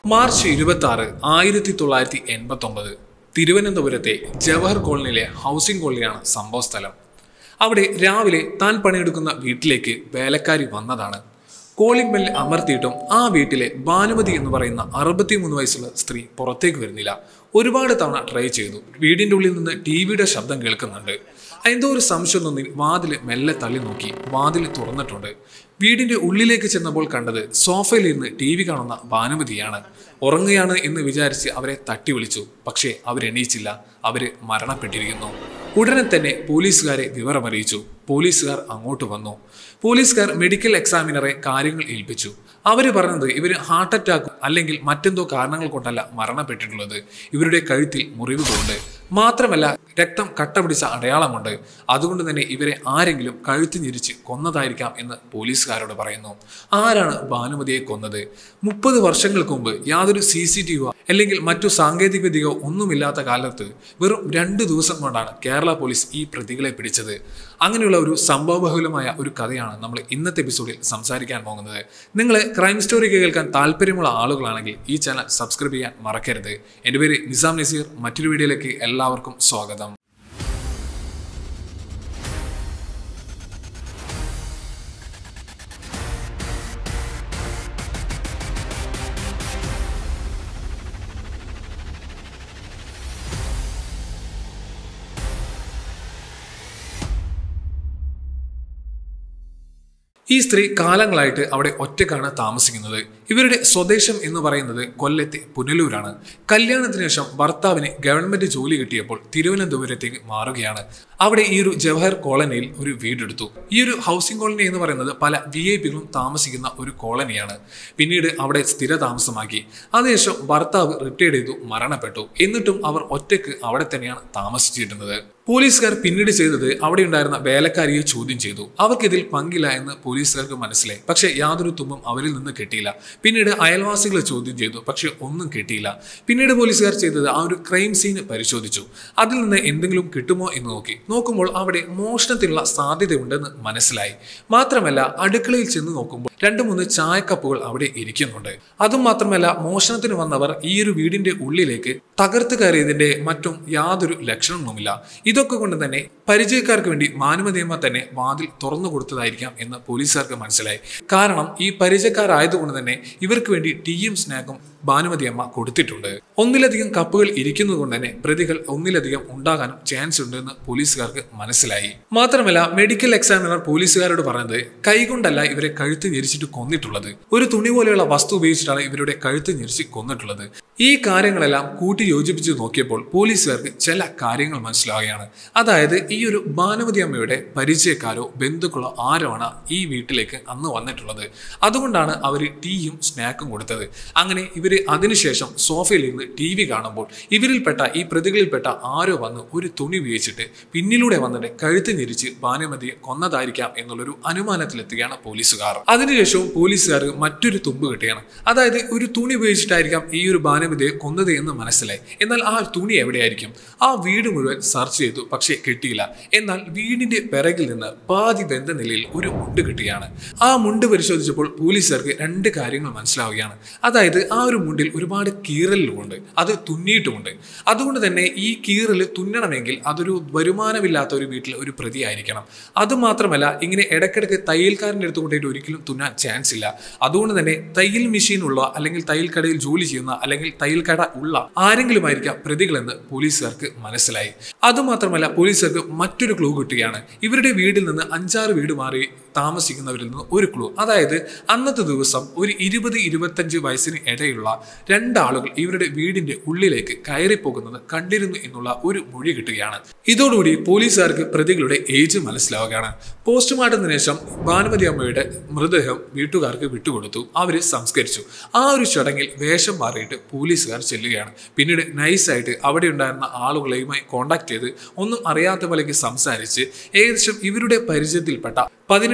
March ഇരുപത്തി ആറ് ആയിരത്തി തൊള്ളായിരത്തി എൺപത്തി ഒമ്പത് തിരുവനന്തപുരത്തെ ജവഹർ കോളനിയിലെ ഹൗസിംഗ് കോളനിയാണ് സംഭവ സ്ഥലം അവിടെ രാവിലെ താൻ പണിയെടുക്കുന്ന വീട്ടിലേക്ക് വേലക്കാരി വന്നതാണ് കോളിംഗ് ബെല്ല് അമർത്തിയിട്ടും ആ വീട്ടിലെ ഭാനുമതി എന്ന് പറയുന്ന അറുപത്തിമൂന്ന് വയസ്സുള്ള സ്ത്രീ പുറത്തേക്ക് വരുന്നില്ല ഒരുപാട് തവണ ട്രൈ ചെയ്തു വീടിന്റെ ഉള്ളിൽ നിന്ന് ടി വിയുടെ ശബ്ദം കേൾക്കുന്നുണ്ട് എന്തോ ഒരു സംശയം തോന്നി വാതിൽ മെല്ലെ തള്ളി നോക്കി വാതിൽ തുറന്നിട്ടുണ്ട് വീടിന്റെ ഉള്ളിലേക്ക് ചെന്നപ്പോൾ കണ്ടത് സോഫയിലിരുന്ന് ടി വി കാണുന്ന ഭാനുമതിയാണ് ഉറങ്ങുകയാണ് എന്ന് വിചാരിച്ച് അവരെ തട്ടി വിളിച്ചു പക്ഷേ അവരെണീച്ചില്ല അവര് മരണപ്പെട്ടിരിക്കുന്നു ഉടനെ തന്നെ പോലീസുകാരെ വിവരമറിയിച്ചു പോലീസുകാർ അങ്ങോട്ട് വന്നു പോലീസുകാർ മെഡിക്കൽ എക്സാമിനറെ കാര്യങ്ങൾ ഏൽപ്പിച്ചു അവർ പറഞ്ഞത് ഇവർ ഹാർട്ട് അറ്റാക്ക് അല്ലെങ്കിൽ മറ്റെന്തോ കാരണങ്ങൾ കൊണ്ടല്ല മരണപ്പെട്ടിട്ടുള്ളത് ഇവരുടെ കഴുത്തിൽ മുറിവുകളുണ്ട് മാത്രമല്ല രക്തം കട്ട പിടിച്ച അടയാളമുണ്ട് അതുകൊണ്ട് തന്നെ ഇവരെ ആരെങ്കിലും കഴുത്ത് ഞെരിച്ച് കൊന്നതായിരിക്കാം എന്ന് പോലീസുകാരോട് പറയുന്നു ആരാണ് ഭാനുമതിയെ കൊന്നത് മുപ്പത് വർഷങ്ങൾക്ക് മുമ്പ് യാതൊരു സി സി ടി വിയോ അല്ലെങ്കിൽ മറ്റു സാങ്കേതിക വിദ്യയോ ഒന്നുമില്ലാത്ത കാലത്ത് വെറും രണ്ട് ദിവസം കൊണ്ടാണ് കേരള പോലീസ് ഈ പ്രതികളെ പിടിച്ചത് അങ്ങനെയുള്ള ഒരു സംഭവബഹുലമായ ഒരു കഥയാണ് നമ്മൾ ഇന്നത്തെ എപ്പിസോഡിൽ സംസാരിക്കാൻ പോകുന്നത് നിങ്ങൾ ക്രൈം സ്റ്റോറി കേൾക്കാൻ താല്പര്യമുള്ള ആളുകളാണെങ്കിൽ ഈ ചാനൽ സബ്സ്ക്രൈബ് ചെയ്യാൻ മറക്കരുത് എൻ്റെ പേര് നിസാം നസീർ മറ്റൊരു വീഡിയോയിലേക്ക് എല്ലാവർക്കും സ്വാഗതം ഈ സ്ത്രീ കാലങ്ങളായിട്ട് അവിടെ ഒറ്റക്കാണ് താമസിക്കുന്നത് ഇവരുടെ സ്വദേശം എന്ന് പറയുന്നത് കൊല്ലത്തെ പുനലൂരാണ് കല്യാണത്തിന് ശേഷം ഭർത്താവിന് ഗവൺമെന്റ് ജോലി കിട്ടിയപ്പോൾ തിരുവനന്തപുരത്തേക്ക് മാറുകയാണ് അവിടെ ഈ ഒരു ജവഹർ കോളനിയിൽ ഒരു വീടെടുത്തു ഈ ഒരു ഹൗസിംഗ് കോളനി എന്ന് പറയുന്നത് പല വി ഐ പികളും താമസിക്കുന്ന ഒരു കോളനിയാണ് പിന്നീട് അവിടെ സ്ഥിര താമസമാക്കി അതിനുശേഷം ഭർത്താവ് റിട്ടയർഡ് ചെയ്തു മരണപ്പെട്ടു എന്നിട്ടും അവർ ഒറ്റയ്ക്ക് അവിടെ തന്നെയാണ് താമസിച്ചിരുന്നത് പോലീസുകാർ പിന്നീട് ചെയ്തത് അവിടെ ഉണ്ടായിരുന്ന വേലക്കാരിയെ ചോദ്യം ചെയ്തു അവർക്കിതിൽ പങ്കില്ല എന്ന് പോലീസുകാർക്ക് മനസ്സിലായി പക്ഷേ യാതൊരു തുമ്പും അവരിൽ നിന്ന് കിട്ടിയില്ല പിന്നീട് അയൽവാസികളെ ചോദ്യം ചെയ്തു പക്ഷെ ഒന്നും കിട്ടിയില്ല പിന്നീട് പോലീസുകാർ ചെയ്തത് ആ ഒരു ക്രൈം സീൻ പരിശോധിച്ചു അതിൽ നിന്ന് എന്തെങ്കിലും കിട്ടുമോ എന്ന് നോക്കി നോക്കുമ്പോൾ അവിടെ മോഷണത്തിനുള്ള സാധ്യതയുണ്ടെന്ന് മനസ്സിലായി മാത്രമല്ല അടുക്കളയിൽ ചെന്ന് നോക്കുമ്പോൾ രണ്ട് മൂന്ന് ചായക്കപ്പുകൾ അവിടെ ഇരിക്കുന്നുണ്ട് അതും മാത്രമല്ല മോഷണത്തിന് വന്നവർ ഈ ഒരു വീടിന്റെ ഉള്ളിലേക്ക് തകർത്ത് കയറിയതിന്റെ മറ്റും യാതൊരു ലക്ഷണവുമില്ല ഇതൊക്കെ കൊണ്ട് തന്നെ പരിചയക്കാർക്ക് വേണ്ടി മാനുമതിയമ്മ തന്നെ വാതിൽ തുറന്നു കൊടുത്തതായിരിക്കാം എന്ന് പോലീസുകാർക്ക് മനസ്സിലായി കാരണം ഈ പരിചയക്കാരായതുകൊണ്ട് തന്നെ ഇവർക്ക് വേണ്ടി ടീയും സ്നാക്കും ഭാനുമതി അമ്മ കൊടുത്തിട്ടുണ്ട് ഒന്നിലധികം കപ്പുകൾ ഇരിക്കുന്നത് കൊണ്ട് തന്നെ പ്രതികൾ ഒന്നിലധികം ഉണ്ടാകാനും ചാൻസ് ഉണ്ടെന്ന് പോലീസുകാർക്ക് മനസ്സിലായി മാത്രമല്ല മെഡിക്കൽ എക്സാമിനർ പോലീസുകാരോട് പറഞ്ഞത് കൈകൊണ്ടല്ല ഇവരെ കഴുത്ത് ഞെരിച്ചിട്ട് കൊന്നിട്ടുള്ളത് ഒരു തുണി പോലെയുള്ള വസ്തു ഉപയോഗിച്ചിട്ടാണ് ഇവരുടെ കഴുത്ത് ഞെരിച്ച് കൊന്നിട്ടുള്ളത് ഈ കാര്യങ്ങളെല്ലാം കൂട്ടി യോജിപ്പിച്ച് നോക്കിയപ്പോൾ പോലീസുകാർക്ക് ചില കാര്യങ്ങൾ മനസ്സിലാവുകയാണ് അതായത് ഈ ഒരു ഭാനുമതി അമ്മയുടെ പരിചയക്കാരോ ബന്ധുക്കളോ ആരോ ആണ് ഈ വീട്ടിലേക്ക് അന്ന് വന്നിട്ടുള്ളത് അതുകൊണ്ടാണ് അവർ ടീയും സ്നാക്കും കൊടുത്തത് അങ്ങനെ ഇവർ അതിനുശേഷം സോഫയിൽ ഇരുന്ന് ടി വി കാണുമ്പോൾ ഇവരിൽപ്പെട്ട ഈ പ്രതികളിൽപ്പെട്ട ആരോ വന്ന് ഒരു തുണി ഉപയോഗിച്ചിട്ട് പിന്നിലൂടെ വന്നിട്ട് കഴുത്ത് ഞെരിച്ച് ഭാനുമതിയെ കൊന്നതായിരിക്കാം എന്നുള്ളൊരു അനുമാനത്തിലെത്തുകയാണ് പോലീസുകാർ അതിനുശേഷവും പോലീസുകാർക്ക് മറ്റൊരു തുമ്പ് കിട്ടുകയാണ് അതായത് ഒരു തുണി ഉപയോഗിച്ചിട്ടായിരിക്കാം ഈ ഒരു ഭാനുമതിയെ കൊന്നത് എന്ന് മനസ്സിലായി എന്നാൽ ആ തുണി എവിടെയായിരിക്കും ആ വീട് മുഴുവൻ സെർച്ച് ചെയ്തു പക്ഷേ കിട്ടിയില്ല എന്നാൽ വീടിന്റെ പിറകിൽ നിന്ന് പാതി വെന്ത നിലയിൽ ഒരു മുണ്ട് കിട്ടുകയാണ് ആ മുണ്ട് പരിശോധിച്ചപ്പോൾ പോലീസുകാർക്ക് രണ്ട് കാര്യങ്ങൾ മനസ്സിലാവുകയാണ് അതായത് ആ ഒരു മുണ്ടിൽ ഒരുപാട് കീറലുമുണ്ട് അത് തുന്നിയിട്ടുമുണ്ട് അതുകൊണ്ട് തന്നെ ഈ കീറൽ തുന്നണമെങ്കിൽ അതൊരു വരുമാനമില്ലാത്ത ഒരു വീട്ടിൽ ഒരു പ്രതി ആയിരിക്കണം അതുമാത്രമല്ല ഇങ്ങനെ ഇടയ്ക്കിടയ്ക്ക് തയ്യൽക്കാരൻ്റെ അടുത്ത് കൊണ്ടിട്ട് ഒരിക്കലും തുന്നാൻ ചാൻസ് ഇല്ല അതുകൊണ്ട് തന്നെ തയ്യൽ മെഷീൻ ഉള്ള അല്ലെങ്കിൽ തയ്യൽ കടയിൽ ജോലി ചെയ്യുന്ന അല്ലെങ്കിൽ തയ്യൽ കട ഉള്ള ആരെങ്കിലും ആയിരിക്കാം പ്രതികളെന്ന് പോലീസുകാർക്ക് മനസ്സിലായി അതുമാത്രമല്ല പോലീസുകാർക്ക് മറ്റൊരു ക്ലൂ കിട്ടുകയാണ് ഇവരുടെ വീടിൽ നിന്ന് അഞ്ചാറ് വീട് മാറി താമസിക്കുന്നവരിൽ നിന്ന് ഒരു ക്ലൂ അതായത് അന്നത്തെ ദിവസം ഒരു ഇരുപത് ഇരുപത്തഞ്ച് വയസ്സിന് ഇടയുള്ള രണ്ടാളുകൾ ഇവരുടെ വീടിന്റെ ഉള്ളിലേക്ക് കയറി പോകുന്നത് കണ്ടിരുന്നു എന്നുള്ള ഒരു മൊഴി കിട്ടുകയാണ് ഇതോടുകൂടി പോലീസുകാർക്ക് പ്രതികളുടെ ഏജ് മനസ്സിലാവുകയാണ് പോസ്റ്റ്മോർട്ടത്തിന് ശേഷം ഭാനുമതി അമ്മയുടെ മൃതദേഹം വീട്ടുകാർക്ക് വിട്ടുകൊടുത്തു അവര് സംസ്കരിച്ചു ആ ഒരു ചടങ്ങിൽ വേഷം മാറിയിട്ട് പോലീസുകാർ ചെല്ലുകയാണ് പിന്നീട് നൈസായിട്ട് അവിടെ ഉണ്ടായിരുന്ന ആളുകളെയുമായി കോണ്ടാക്ട് ചെയ്ത് ഒന്നും അറിയാത്ത പോലെക്ക് സംസാരിച്ച് ഏകദേശം ഇവരുടെ പരിചയത്തിൽപ്പെട്ട പതിനെട്ട്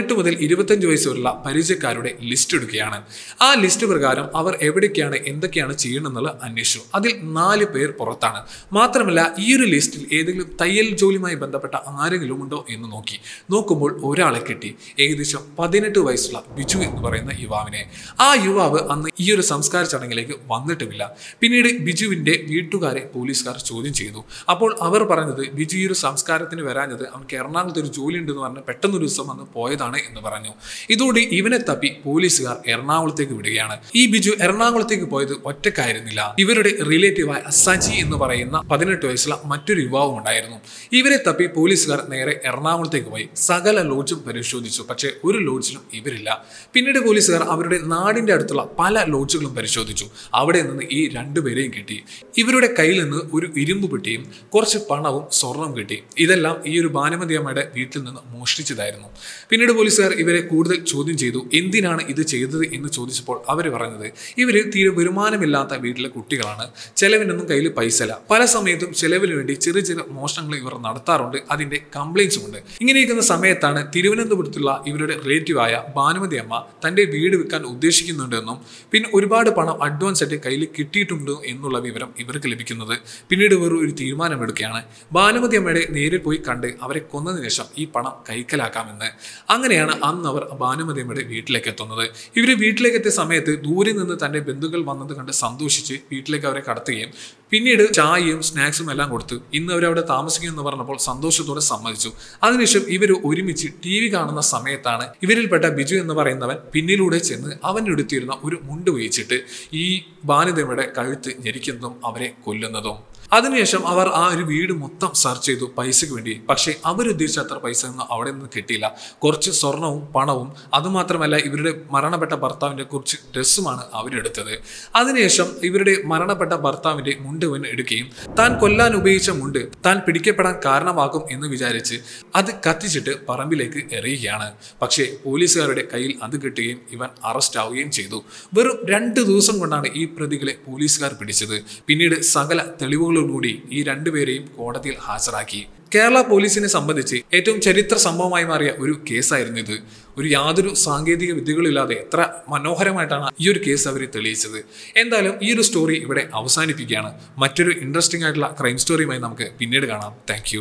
പതിനെട്ട് മുതൽ ഇരുപത്തഞ്ച് വയസ്സ് വരെയുള്ള പരിചയക്കാരുടെ ലിസ്റ്റ് എടുക്കുകയാണ് ആ ലിസ്റ്റ് പ്രകാരം അവർ എവിടേക്കാണ് എന്തൊക്കെയാണ് ചെയ്യണമെന്നുള്ളത് അന്വേഷിച്ചു അതിൽ നാല് പേർ പുറത്താണ് മാത്രമല്ല ഈ ഒരു ലിസ്റ്റിൽ ഏതെങ്കിലും തയ്യൽ ജോലിയുമായി ബന്ധപ്പെട്ട ആരെങ്കിലും ഉണ്ടോ എന്ന് നോക്കി നോക്കുമ്പോൾ ഒരാളെ കിട്ടി ഏകദേശം പതിനെട്ട് വയസ്സുള്ള ബിജു എന്ന് പറയുന്ന യുവാവിനെ ആ യുവാവ് അന്ന് ഈ ഒരു സംസ്കാര ചടങ്ങിലേക്ക് വന്നിട്ടുമില്ല പിന്നീട് ബിജുവിന്റെ വീട്ടുകാരെ പോലീസുകാർ ചോദ്യം ചെയ്തു അപ്പോൾ അവർ പറഞ്ഞത് ബിജു ഈ ഒരു സംസ്കാരത്തിന് വരാഞ്ഞത് അവർക്ക് എറണാകുളത്ത് ഒരു ജോലി ഉണ്ടെന്ന് പറഞ്ഞ് പെട്ടെന്ന് ഒരു ദിവസം വന്ന് പോയതാണ് എന്ന് പറഞ്ഞു ഇതോടെ ഇവനെ തപ്പി പോലീസുകാർ എറണാകുളത്തേക്ക് വിടുകയാണ് ഈ ബിജു എറണാകുളത്തേക്ക് പോയത് ഒറ്റക്കായിരുന്നില്ല ഇവരുടെ റിലേറ്റീവായ സജി എന്ന് പറയുന്ന പതിനെട്ട് വയസ്സുള്ള മറ്റൊരു യുവാവും ഉണ്ടായിരുന്നു ഇവരെ തപ്പി പോലീസുകാർ നേരെ എറണാകുളത്തേക്ക് പോയി സകല ലോഡ്ജും പരിശോധിച്ചു പക്ഷേ ഒരു ലോഡ്ജിലും ഇവരില്ല പിന്നീട് പോലീസുകാർ അവരുടെ നാടിന്റെ അടുത്തുള്ള പല ലോഡ്ജുകളും പരിശോധിച്ചു അവിടെ നിന്ന് ഈ രണ്ടുപേരെയും കിട്ടി ഇവരുടെ കയ്യിൽ നിന്ന് ഒരു ഇരുമ്പ് പെട്ടിയും കുറച്ച് പണവും സ്വർണവും കിട്ടി ഇതെല്ലാം ഈ ഒരു ഭാനുമതി അമ്മയുടെ വീട്ടിൽ നിന്ന് മോഷ്ടിച്ചതായിരുന്നു പിന്നീട് പോലീസുകാർ ഇവരെ കൂടുതൽ ചോദ്യം ചെയ്തു എന്തിനാണ് ഇത് ചെയ്തത് എന്ന് ചോദിച്ചപ്പോൾ അവർ പറഞ്ഞത് ഇവർ തീരെ വരുമാനമില്ലാത്ത വീട്ടിലെ കുട്ടികളാണ് ചെലവിനൊന്നും കയ്യിൽ പൈസ ഇല്ല പല സമയത്തും ചെലവിന് വേണ്ടി ചെറിയ ചെറിയ മോഷണങ്ങൾ ഇവർ നടത്താറുണ്ട് അതിന്റെ കംപ്ലൈൻസും ഉണ്ട് ഇങ്ങനെ ഇരിക്കുന്ന സമയത്താണ് തിരുവനന്തപുരത്തുള്ള ഇവരുടെ റിലേറ്റീവായ ഭാനുമതി അമ്മ തന്റെ വീട് വിൽക്കാൻ ഉദ്ദേശിക്കുന്നുണ്ടെന്നും പിന്നെ ഒരുപാട് പണം അഡ്വാൻസ് ആയിട്ട് കയ്യിൽ കിട്ടിയിട്ടുണ്ട് എന്നുള്ള വിവരം ഇവർക്ക് ലഭിക്കുന്നത് പിന്നീട് ഇവർ ഒരു തീരുമാനമെടുക്കുകയാണ് ഭാനുമതി അമ്മയുടെ നേരിൽ പോയി കണ്ട് അവരെ കൊന്നതിന് ശേഷം ഈ പണം കൈക്കലാക്കാമെന്ന് അങ്ങനെയാണ് അന്ന് അവർ ഭാനുമതി അമ്മയുടെ വീട്ടിലേക്ക് എത്തുന്നത് ഇവർ വീട്ടിലേക്ക് എത്തിയ സമയത്ത് ദൂരെ നിന്ന് തന്റെ ബന്ധുക്കൾ വന്നത് കണ്ട് സന്തോഷിച്ച് വീട്ടിലേക്ക് അവരെ കടത്തുകയും പിന്നീട് ചായയും സ്നാക്സും എല്ലാം കൊടുത്ത് ഇന്ന് അവരവിടെ താമസിക്കുമെന്ന് പറഞ്ഞപ്പോൾ സന്തോഷത്തോടെ സമ്മതിച്ചു അതിനുശേഷം ഇവർ ഒരുമിച്ച് ടി വി കാണുന്ന സമയത്താണ് ഇവരിൽപ്പെട്ട ബിജു എന്ന് പറയുന്നവൻ പിന്നിലൂടെ ചെന്ന് അവൻ എടുത്തിരുന്ന ഒരു മുണ്ട് വീച്ചിട്ട് ഈ ബാനിതയുടെ കഴുത്ത് ഞെരിക്കുന്നതും അവരെ കൊല്ലുന്നതും അതിനുശേഷം അവർ ആ ഒരു വീട് മൊത്തം സെർച്ച് ചെയ്തു പൈസയ്ക്ക് വേണ്ടി പക്ഷേ അവരുദ്ദേശിച്ച അത്ര പൈസ ഒന്നും അവിടെ നിന്ന് കിട്ടിയില്ല കുറച്ച് സ്വർണവും പണവും അതുമാത്രമല്ല ഇവരുടെ മരണപ്പെട്ട ഭർത്താവിൻ്റെ കുറച്ച് ഡ്രസ്സുമാണ് അവരെടുത്തത് അതിനുശേഷം ഇവരുടെ മരണപ്പെട്ട ഭർത്താവിൻ്റെ മുണ്ട് ഇവൻ എടുക്കുകയും താൻ കൊല്ലാൻ ഉപയോഗിച്ച മുണ്ട് താൻ പിടിക്കപ്പെടാൻ കാരണമാകും എന്ന് വിചാരിച്ച് അത് കത്തിച്ചിട്ട് പറമ്പിലേക്ക് എറിയുകയാണ് പക്ഷേ പോലീസുകാരുടെ കയ്യിൽ അത് കിട്ടുകയും ഇവൻ അറസ്റ്റ് ആവുകയും ചെയ്തു വെറും രണ്ട് ദിവസം കൊണ്ടാണ് ഈ പ്രതികളെ പോലീസുകാർ പിടിച്ചത് പിന്നീട് സകല തെളിവുകളോടുകൂടി ഈ രണ്ടുപേരെയും കോടതിയിൽ ഹാജരാക്കി കേരള പോലീസിനെ സംബന്ധിച്ച് ഏറ്റവും ചരിത്ര സംഭവമായി മാറിയ ഒരു കേസായിരുന്നു ഇത് ഒരു യാതൊരു സാങ്കേതിക വിദ്യകളില്ലാതെ എത്ര മനോഹരമായിട്ടാണ് ഈ ഒരു കേസ് അവർ തെളിയിച്ചത് എന്തായാലും ഈ ഒരു സ്റ്റോറി ഇവിടെ അവസാനിപ്പിക്കുകയാണ് മറ്റൊരു ഇൻട്രസ്റ്റിംഗ് ആയിട്ടുള്ള ക്രൈം സ്റ്റോറിയുമായി നമുക്ക് പിന്നീട് കാണാം താങ്ക്